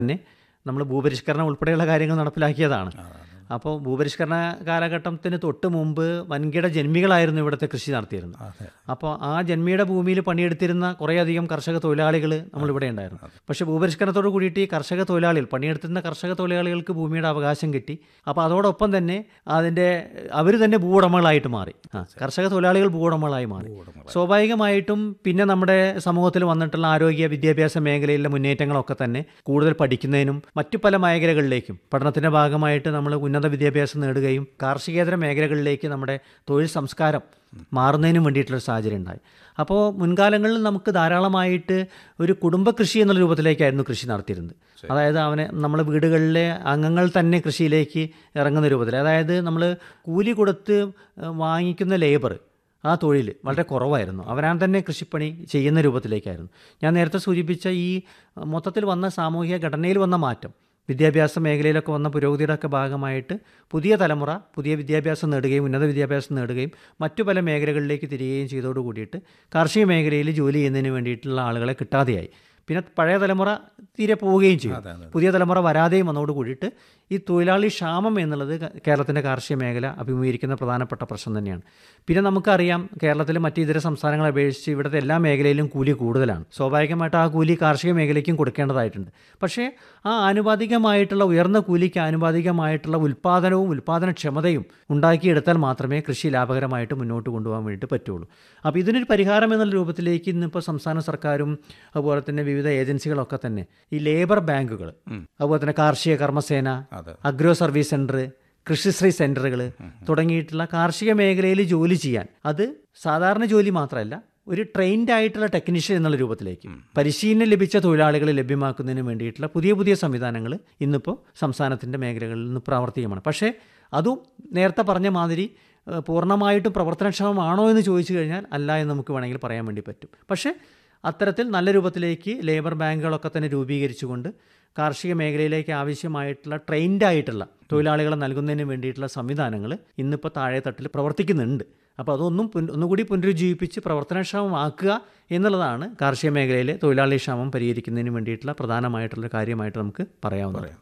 തന്നെ നമ്മൾ ഭൂപരിഷ്കരണം ഉൾപ്പെടെയുള്ള കാര്യങ്ങൾ നടപ്പിലാക്കിയതാണ് അപ്പോൾ ഭൂപരിഷ്കരണ കാലഘട്ടത്തിന് തൊട്ട് മുമ്പ് വൻകിട ജന്മികളായിരുന്നു ഇവിടുത്തെ കൃഷി നടത്തിയിരുന്നത് അതെ അപ്പോൾ ആ ജന്മിയുടെ ഭൂമിയിൽ പണിയെടുത്തിരുന്ന കുറേയധികം കർഷക തൊഴിലാളികൾ നമ്മളിവിടെ ഉണ്ടായിരുന്നു പക്ഷേ ഭൂപരിഷ്കരണത്തോട് കൂടിയിട്ട് ഈ കർഷക തൊഴിലാളികൾ പണിയെടുത്തിരുന്ന കർഷക തൊഴിലാളികൾക്ക് ഭൂമിയുടെ അവകാശം കിട്ടി അപ്പോൾ അതോടൊപ്പം തന്നെ അതിൻ്റെ അവർ തന്നെ ഭൂവുടമകളായിട്ട് മാറി ആ കർഷക തൊഴിലാളികൾ ഭൂവുടമകളായി മാറി സ്വാഭാവികമായിട്ടും പിന്നെ നമ്മുടെ സമൂഹത്തിൽ വന്നിട്ടുള്ള ആരോഗ്യ വിദ്യാഭ്യാസ മേഖലയിലെ മുന്നേറ്റങ്ങളൊക്കെ തന്നെ കൂടുതൽ പഠിക്കുന്നതിനും മറ്റു പല മേഖലകളിലേക്കും പഠനത്തിൻ്റെ ഭാഗമായിട്ട് നമ്മൾ ഉന്നത വിദ്യാഭ്യാസം നേടുകയും കാർഷികേതര മേഖലകളിലേക്ക് നമ്മുടെ തൊഴിൽ സംസ്കാരം മാറുന്നതിനും വേണ്ടിയിട്ടുള്ളൊരു സാഹചര്യം ഉണ്ടായി അപ്പോൾ മുൻകാലങ്ങളിൽ നമുക്ക് ധാരാളമായിട്ട് ഒരു കുടുംബ കൃഷി എന്നുള്ള രൂപത്തിലേക്കായിരുന്നു കൃഷി നടത്തിയിരുന്നത് അതായത് അവനെ നമ്മുടെ വീടുകളിലെ അംഗങ്ങൾ തന്നെ കൃഷിയിലേക്ക് ഇറങ്ങുന്ന രൂപത്തിൽ അതായത് നമ്മൾ കൂലി കൊടുത്ത് ഏഹ്, വാങ്ങിക്കുന്ന ലേബർ ആ തൊഴിൽ വളരെ കുറവായിരുന്നു അവരാൻ തന്നെ കൃഷിപ്പണി ചെയ്യുന്ന രൂപത്തിലേക്കായിരുന്നു ഞാൻ നേരത്തെ സൂചിപ്പിച്ച ഈ അഹ്, മൊത്തത്തിൽ വന്ന സാമൂഹിക ഘടനയിൽ വന്ന മാറ്റം വിദ്യാഭ്യാസ മേഖലയിലൊക്കെ വന്ന പുരോഗതിയുടെ ഒക്കെ ഭാഗമായിട്ട് പുതിയ തലമുറ പുതിയ വിദ്യാഭ്യാസം നേടുകയും ഉന്നത വിദ്യാഭ്യാസം നേടുകയും മറ്റു പല മേഖലകളിലേക്ക് തിരികുകയും ചെയ്തോട് കൂടിയിട്ട് കാർഷിക മേഖലയിൽ ജോലി ചെയ്യുന്നതിന് വേണ്ടിയിട്ടുള്ള ആളുകളെ കിട്ടാതെയായി പിന്നെ പഴയ തലമുറ തീരെ പോവുകയും ചെയ്യും അതെ, അതെ. പുതിയ തലമുറ വരാതെയും വന്നതോട് കൂടിയിട്ട് ഈ തൊഴിലാളി ക്ഷാമം എന്നുള്ളത് ക- കേരളത്തിൻ്റെ കാർഷിക മേഖല അഭിമുഖീകരിക്കുന്ന പ്രധാനപ്പെട്ട പ്രശ്നം തന്നെയാണ് പിന്നെ നമുക്കറിയാം കേരളത്തിൽ മറ്റ് ഇതര സംസ്ഥാനങ്ങളെ അപേക്ഷിച്ച് ഇവിടുത്തെ എല്ലാ മേഖലയിലും കൂലി കൂടുതലാണ് സ്വാഭാവികമായിട്ട് ആ കൂലി കാർഷിക മേഖലയ്ക്കും കൊടുക്കേണ്ടതായിട്ടുണ്ട് പക്ഷേ ആ ആനുപാതികമായിട്ടുള്ള ഉയർന്ന കൂലിക്ക് ആനുപാതികമായിട്ടുള്ള ഉൽപ്പാദനവും ഉൽപ്പാദനക്ഷമതയും ഉണ്ടാക്കിയെടുത്താൽ മാത്രമേ കൃഷി ലാഭകരമായിട്ട് മുന്നോട്ട് കൊണ്ടുപോകാൻ വേണ്ടിയിട്ട് പറ്റുള്ളൂ അപ്പോൾ ഇതിനൊരു പരിഹാരം എന്നുള്ള രൂപത്തിലേക്ക് ഇന്നിപ്പോൾ സംസ്ഥാന സർക്കാരും അതുപോലെ തന്നെ വിവിധ ഏജൻസികളൊക്കെ തന്നെ ഈ ലേബർ ബാങ്കുകൾ അതുപോലെ തന്നെ കാർഷിക കർമ്മസേന അതെ അഗ്രോ സർവീസ് സെൻറ്റർ കൃഷിശ്രീ സെൻറ്ററുകൾ തുടങ്ങിയിട്ടുള്ള കാർഷിക മേഖലയിൽ ജോലി ചെയ്യാൻ അത് സാധാരണ ജോലി മാത്രമല്ല ഒരു ട്രെയിൻഡ് ആയിട്ടുള്ള ടെക്നീഷ്യൻ എന്നുള്ള രൂപത്തിലേക്ക് പരിശീലനം ലഭിച്ച തൊഴിലാളികളെ ലഭ്യമാക്കുന്നതിന് വേണ്ടിയിട്ടുള്ള പുതിയ പുതിയ സംവിധാനങ്ങൾ ഇന്നിപ്പോൾ സംസ്ഥാനത്തിൻ്റെ മേഖലകളിൽ നിന്ന് പ്രാവർത്തികമാണ് പക്ഷേ അതും നേരത്തെ പറഞ്ഞ മാതിരി ഏഹ്, പൂർണ്ണമായിട്ടും പ്രവർത്തനക്ഷമമാണോ എന്ന് ചോദിച്ചു കഴിഞ്ഞാൽ അല്ല എന്ന് നമുക്ക് വേണമെങ്കിൽ പറയാൻ വേണ്ടി പറ്റും പക്ഷേ അത്തരത്തിൽ നല്ല രൂപത്തിലേക്ക് ലേബർ ബാങ്കുകളൊക്കെ തന്നെ രൂപീകരിച്ചുകൊണ്ട് കാർഷിക മേഖലയിലേക്ക് ആവശ്യമായിട്ടുള്ള ട്രെയിൻഡ് ആയിട്ടുള്ള തൊഴിലാളികളെ നൽകുന്നതിന് വേണ്ടിയിട്ടുള്ള സംവിധാനങ്ങൾ ഇന്നിപ്പോൾ താഴെ തട്ടിൽ പ്രവർത്തിക്കുന്നുണ്ട് അപ്പോൾ അതൊന്നും പുന- ഒന്നുകൂടി പുനരുജ്ജീവിപ്പിച്ച് പ്രവർത്തനക്ഷമമാക്കുക എന്നുള്ളതാണ് കാർഷിക മേഖലയിലെ തൊഴിലാളി ക്ഷാമം പരിഹരിക്കുന്നതിന് വേണ്ടിയിട്ടുള്ള പ്രധാനമായിട്ടുള്ള കാര്യമായിട്ട് നമുക്ക് പറയാവുന്നത്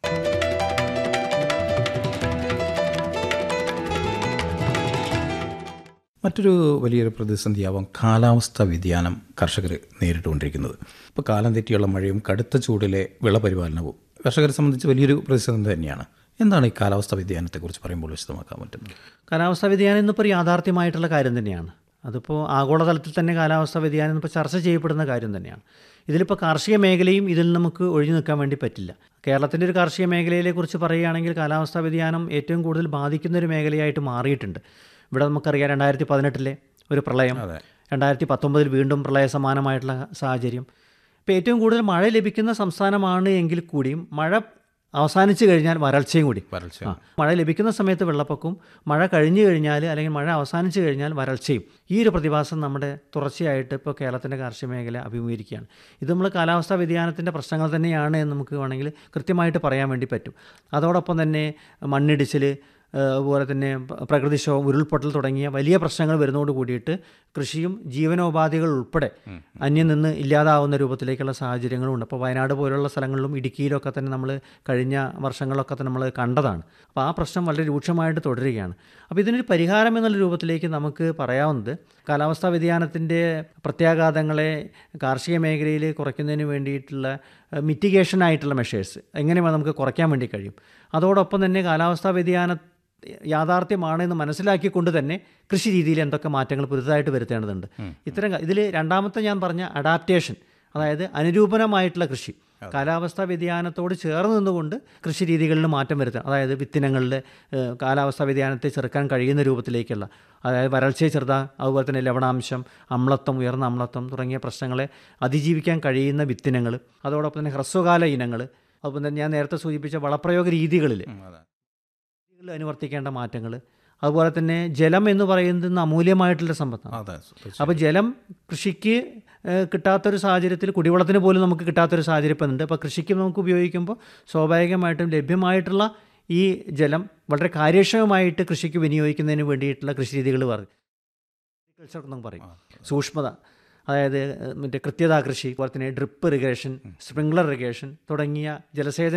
മറ്റൊരു വലിയൊരു പ്രതിസന്ധിയാവാം കാലാവസ്ഥ വ്യതിയാനം കർഷകർ നേരിട്ടുകൊണ്ടിരിക്കുന്നത് ഇപ്പോൾ കാലം തെറ്റിയുള്ള മഴയും കടുത്ത ചൂടിലെ വിളപരിപാലനവും കർഷകരെ സംബന്ധിച്ച് വലിയൊരു പ്രതിസന്ധി തന്നെയാണ് എന്താണ് ഈ കാലാവസ്ഥ വ്യതിയാനത്തെക്കുറിച്ച് പറയുമ്പോൾ വിശദമാക്കാൻ പറ്റുന്നത് കാലാവസ്ഥാ വ്യതിയാനം ഇന്നിപ്പോൾ ഒരു യാഥാർത്ഥ്യമായിട്ടുള്ള കാര്യം തന്നെയാണ് അതിപ്പോൾ ആഗോളതലത്തിൽ തന്നെ കാലാവസ്ഥാ വ്യതിയാനം ഇപ്പോൾ ചർച്ച ചെയ്യപ്പെടുന്ന കാര്യം തന്നെയാണ് ഇതിലിപ്പോൾ കാർഷിക മേഖലയും ഇതിൽ നമുക്ക് ഒഴിഞ്ഞു നിൽക്കാൻ വേണ്ടി പറ്റില്ല കേരളത്തിൻ്റെ ഒരു കാർഷിക മേഖലയെ കുറിച്ച് പറയുകയാണെങ്കിൽ കാലാവസ്ഥാ വ്യതിയാനം ഏറ്റവും കൂടുതൽ ബാധിക്കുന്ന ഒരു മേഖലയായിട്ട് മാറിയിട്ടുണ്ട് ഇവിടെ നമുക്കറിയാം രണ്ടായിരത്തി പതിനെട്ടിലെ ഒരു പ്രളയം അതെ. രണ്ടായിരത്തി പത്തൊമ്പതിൽ വീണ്ടും പ്രളയ സമാനമായിട്ടുള്ള സാഹചര്യം ഇപ്പോൾ ഏറ്റവും കൂടുതൽ മഴ ലഭിക്കുന്ന സംസ്ഥാനമാണ് എങ്കിൽ കൂടിയും മഴ അവസാനിച്ചു കഴിഞ്ഞാൽ വരൾച്ചയും കൂടി വരൾച്ച ആ, മഴ ലഭിക്കുന്ന സമയത്ത് വെള്ളപ്പൊക്കവും മഴ കഴിഞ്ഞു കഴിഞ്ഞാൽ അല്ലെങ്കിൽ മഴ അവസാനിച്ചു കഴിഞ്ഞാൽ വരൾച്ചയും ഈ ഒരു പ്രതിഭാസം നമ്മുടെ തുടർച്ചയായിട്ട് ഇപ്പോൾ കേരളത്തിൻ്റെ കാർഷിക മേഖല അഭിമുഖീകരിക്കുകയാണ് ഇത് നമ്മൾ കാലാവസ്ഥാ വ്യതിയാനത്തിൻ്റെ പ്രശ്നങ്ങൾ തന്നെയാണ് എന്ന് നമുക്ക് വേണമെങ്കിൽ കൃത്യമായിട്ട് പറയാൻ വേണ്ടി പറ്റും അതോടൊപ്പം തന്നെ മണ്ണിടിച്ചിൽ ഏഹ്, അതുപോലെ തന്നെ പ- പ്രകൃതിക്ഷോഭം ഉരുൾപൊട്ടൽ തുടങ്ങിയ വലിയ പ്രശ്നങ്ങൾ വരുന്നതോട് കൂടിയിട്ട് കൃഷിയും ജീവനോപാധികൾ ഉൾപ്പെടെ അന്യം നിന്ന് ഇല്ലാതാവുന്ന രൂപത്തിലേക്കുള്ള സാഹചര്യങ്ങളുണ്ട് അപ്പോൾ വയനാട് പോലുള്ള സ്ഥലങ്ങളിലും ഇടുക്കിയിലൊക്കെ തന്നെ നമ്മൾ കഴിഞ്ഞ വർഷങ്ങളൊക്കെ തന്നെ നമ്മൾ കണ്ടതാണ് അപ്പോൾ ആ പ്രശ്നം വളരെ രൂക്ഷമായിട്ട് തുടരുകയാണ് അപ്പോൾ ഇതിനൊരു പരിഹാരം എന്നുള്ള രൂപത്തിലേക്ക് നമുക്ക് പറയാവുന്നത് കാലാവസ്ഥാ വ്യതിയാനത്തിൻ്റെ പ്രത്യാഘാതങ്ങളെ കാർഷിക മേഖലയിൽ കുറയ്ക്കുന്നതിന് വേണ്ടിയിട്ടുള്ള മിറ്റിഗേഷൻ ആയിട്ടുള്ള മെഷേഴ്സ് എങ്ങനെ നമുക്ക് കുറയ്ക്കാൻ വേണ്ടി കഴിയും അതോടൊപ്പം തന്നെ കാലാവസ്ഥാ വ്യതിയാന യാഥാർത്ഥ്യമാണ് എന്ന് മനസ്സിലാക്കിക്കൊണ്ട് തന്നെ കൃഷി രീതിയിൽ എന്തൊക്കെ മാറ്റങ്ങൾ പുതുതായിട്ട് വരുത്തേണ്ടതുണ്ട് ഇത്തരം ഇതിൽ രണ്ടാമത്തെ ഞാൻ പറഞ്ഞ അഡാപ്റ്റേഷൻ അതായത് അനുരൂപനമായിട്ടുള്ള കൃഷി കാലാവസ്ഥാ വ്യതിയാനത്തോട് ചേർന്ന് നിന്നുകൊണ്ട് കൃഷി രീതികളിൽ മാറ്റം വരുത്തുക അതായത് വിത്തിനങ്ങളിൽ ഏഹ്, കാലാവസ്ഥാ വ്യതിയാനത്തെ ചെറുക്കാൻ കഴിയുന്ന രൂപത്തിലേക്കുള്ള അതായത് വരൾച്ചയെ ചെറുതാ അതുപോലെ തന്നെ ലവണാംശം അമ്ലത്വം ഉയർന്ന അമ്ലത്വം തുടങ്ങിയ പ്രശ്നങ്ങളെ അതിജീവിക്കാൻ കഴിയുന്ന വിത്തിനങ്ങൾ അതോടൊപ്പം തന്നെ ഹ്രസ്വകാല ഇനങ്ങൾ അതുപോലെ തന്നെ ഞാൻ നേരത്തെ സൂചിപ്പിച്ച വളപ്രയോഗ രീതികളിൽ അതെ രീതികളിൽ അനുവർത്തിക്കേണ്ട മാറ്റങ്ങൾ അതുപോലെ തന്നെ ജലം എന്ന് പറയുന്നത് ഇന്ന് അമൂല്യമായിട്ടുള്ള സമ്പത്താണ് അതെ തീർച്ചയായും. അപ്പോൾ ജലം കൃഷിക്ക് ഏഹ്, കിട്ടാത്തൊരു സാഹചര്യത്തിൽ കുടിവെള്ളത്തിന് പോലും നമുക്ക് കിട്ടാത്തൊരു സാഹചര്യം ഇപ്പം ഉണ്ട് അപ്പോൾ കൃഷിക്ക് നമുക്ക് ഉപയോഗിക്കുമ്പോൾ സ്വാഭാവികമായിട്ടും ലഭ്യമായിട്ടുള്ള ഈ ജലം വളരെ കാര്യക്ഷമമായിട്ട് കൃഷിക്ക് വിനിയോഗിക്കുന്നതിന് വേണ്ടിയിട്ടുള്ള കൃഷി രീതികൾ പറയും അഗ്രികൾച്ചർ എന്നും പറയും സൂക്ഷ്മത അതായത് ഏഹ്, മറ്റേ കൃത്യതാ കൃഷി അതുപോലെ തന്നെ ഡ്രിപ്പ് ഇറിഗേഷൻ സ്പ്രിംഗ്ലർ ഇറിഗേഷൻ തുടങ്ങിയ ജലസേചന